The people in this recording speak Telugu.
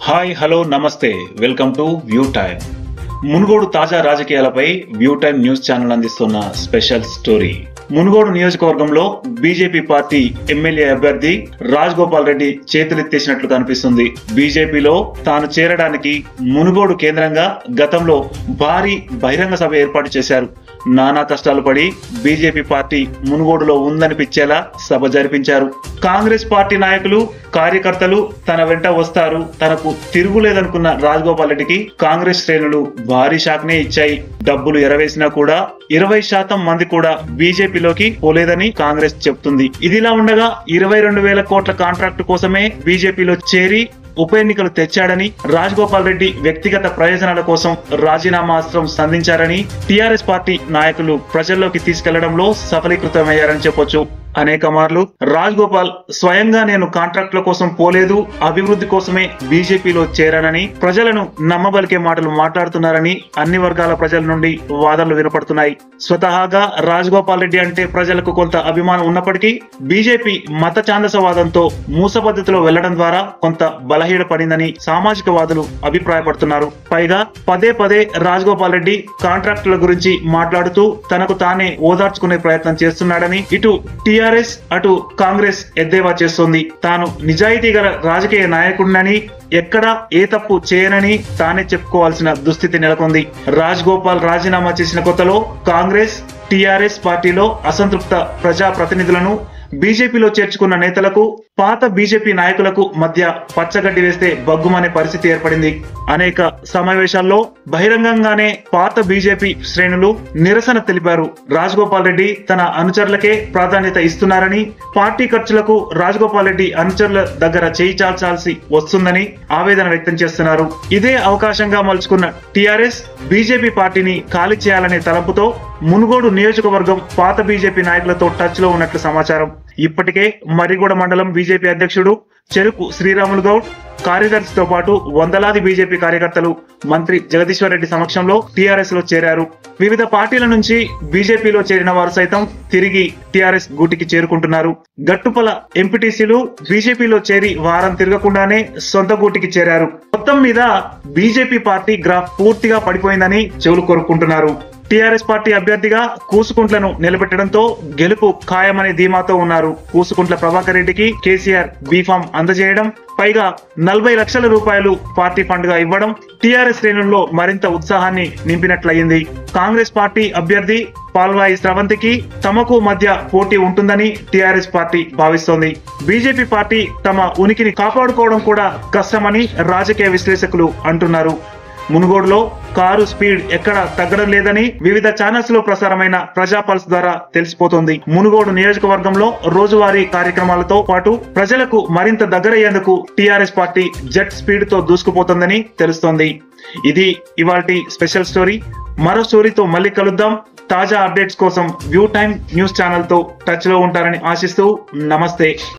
హాయ్ హలో నమస్తే welcome to View Time Munugode తాజా రాజకీయాలపై వ్యూ టైమ్ న్యూస్ ఛానల్ అందిస్తున్న స్పెషల్ స్టోరీ మునుగోడు నియోజకవర్గంలో బీజేపీ పార్టీ ఎమ్మెల్యే అభ్యర్థి రాజ్ గోపాల్ రెడ్డి చేతులెత్తేసినట్లు కనిపిస్తుంది బీజేపీలో తాను చేరడానికి మునుగోడు కేంద్రంగా గతంలో భారీ బహిరంగ సభ ఏర్పాటు చేశారు నానా కష్టాలు పడి బీజేపీ పార్టీ మునుగోడులో ఉందనిపించేలా సభ జరిపించారు కాంగ్రెస్ పార్టీ నాయకులు కార్యకర్తలు తన వెంట వస్తారు తనకు తిరుగులేదనుకున్న రాజగోపాల్ రెడ్డికి కాంగ్రెస్ శ్రేణులు భారీ షాక్నే ఇచ్చాయి డబ్బులు ఎరవేసినా కూడా ఇరవై శాతం మంది కూడా బీజేపీలోకి పోలేదని కాంగ్రెస్ చెప్తుంది ఇదిలా ఉండగా ఇరవై రెండు వేల కోట్ల కాంట్రాక్టు కోసమే బీజేపీలో చేరి ఉప ఎన్నికలు తెచ్చాడని రాజగోపాల్ రెడ్డి వ్యక్తిగత ప్రయోజనాల కోసం రాజీనామా అస్త్రం సంధించారని టీఆర్ఎస్ పార్టీ నాయకులు ప్రజల్లోకి తీసుకెళ్లడంలో సఫలీకృతమయ్యారని చెప్పొచ్చు అనేక మార్లు రాజ్ గోపాల్ స్వయంగా నేను కాంట్రాక్టుల కోసం పోలేదు అభివృద్ధి కోసమే బీజేపీలో చేరానని ప్రజలను నమ్మబలికే మాటలు మాట్లాడుతున్నారని అన్ని వర్గాల ప్రజల నుండి వాదనలు వినపడుతున్నాయి స్వతహాగా రాజ్ గోపాల్ రెడ్డి అంటే ప్రజలకు కొంత అభిమానం ఉన్నప్పటికీ బీజేపీ మత ఛాందసవాదంతో మూస పద్ధతిలో వెళ్లడం ద్వారా కొంత బలహీనపడిందని సామాజిక వాదులు అభిప్రాయపడుతున్నారు పైగా పదే పదే రాజ్ గోపాల్ రెడ్డి కాంట్రాక్టుల గురించి మాట్లాడుతూ తనకు తానే ఓదార్చుకునే ప్రయత్నం చేస్తున్నాడని ఇటు టిఆర్ఎస్ అటు కాంగ్రెస్ ఎద్దేవా చేస్తోంది తాను నిజాయితీ గల రాజకీయ నాయకుడినని ఎక్కడ ఏ తప్పు చేయనని తానే చెప్పుకోవాల్సిన దుస్థితి నెలకొంది రాజ్ గోపాల్ రాజీనామా చేసిన కొత్తలో కాంగ్రెస్ టిఆర్ఎస్ పార్టీలో అసంతృప్త ప్రజా ప్రతినిధులను బీజేపీలో చేర్చుకున్న నేతలకు పాత బీజేపీ నాయకులకు మధ్య పచ్చగడ్డి వేస్తే బగ్గుమనే పరిస్థితి ఏర్పడింది అనేక సమావేశాల్లో బహిరంగంగానే పాత బీజేపీ శ్రేణులు నిరసన తెలిపారు రాజగోపాల్ రెడ్డి తన అనుచరులకే ప్రాధాన్యత ఇస్తున్నారని పార్టీ ఖర్చులకు రాజగోపాల్ రెడ్డి అనుచరుల దగ్గర చేయి చాల్చాల్సి వస్తుందని ఆవేదన వ్యక్తం చేస్తున్నారు ఇదే అవకాశంగా మలుచుకున్న టిఆర్ఎస్ బీజేపీ పార్టీని ఖాళీ చేయాలనే తలంపుతో మునుగోడు నియోజకవర్గం పాత బీజేపీ నాయకులతో టచ్ లో ఉన్నట్లు సమాచారం ఇప్పటికే మరిగూడ మండలం బీజేపీ అధ్యక్షుడు చెరుకు శ్రీరాములు గౌడ్ కార్యదర్శితో పాటు వందలాది బీజేపీ కార్యకర్తలు మంత్రి జగదీశ్వర్ రెడ్డి సమక్షంలో టీఆర్ఎస్ లో చేరారు వివిధ పార్టీల నుంచి బీజేపీలో చేరిన వారు సైతం తిరిగి టీఆర్ఎస్ గూటికి చేరుకుంటున్నారు గట్టుపల ఎంపీటీసీలు బీజేపీలో చేరి వారం తిరగకుండానే సొంత గూటికి చేరారు మొత్తం మీద బీజేపీ పార్టీ గ్రాఫ్ పూర్తిగా పడిపోయిందని చెవులు కోరుకుంటున్నారు టీఆర్ఎస్ పార్టీ అభ్యర్థిగా కూసుకుంట్లను నిలబెట్టడంతో గెలుపు ఖాయమనే ధీమాతో ఉన్నారు కూసుకుంట్ల ప్రభాకర్ రెడ్డికి కేసీఆర్ బీఫామ్ అందజేయడం పైగా నలభై లక్షల రూపాయలు పార్టీ ఫండ్ గా ఇవ్వడం టీఆర్ఎస్ శ్రేణుల్లో మరింత ఉత్సాహాన్ని నింపినట్లయింది కాంగ్రెస్ పార్టీ అభ్యర్థి పాల్వాయి స్రవంతికి తమకు మధ్య పోటీ ఉంటుందని టీఆర్ఎస్ పార్టీ భావిస్తోంది బీజేపీ పార్టీ తమ ఉనికిని కాపాడుకోవడం కూడా కష్టమని రాజకీయ విశ్లేషకులు అంటున్నారు మునుగోడులో కారు స్పీడ్ ఎక్కడ తగ్గడం లేదని వివిధ ఛానల్స్ లో ప్రసారమైన ప్రజా పల్స్ ద్వారా తెలిసిపోతుంది మునుగోడు నియోజకవర్గంలో రోజువారీ కార్యక్రమాలతో పాటు ప్రజలకు మరింత దగ్గరయ్యేందుకు టీఆర్ఎస్ పార్టీ జెట్ స్పీడ్ తో దూసుకుపోతుందని తెలుస్తోంది ఇది ఇవాల్టి స్పెషల్ స్టోరీ మరో స్టోరీతో మళ్ళీ కలుద్దాం తాజా అప్డేట్స్ కోసం వ్యూ టైమ్ న్యూస్ ఛానల్ తో టచ్ లో ఉంటారని ఆశిస్తూ నమస్తే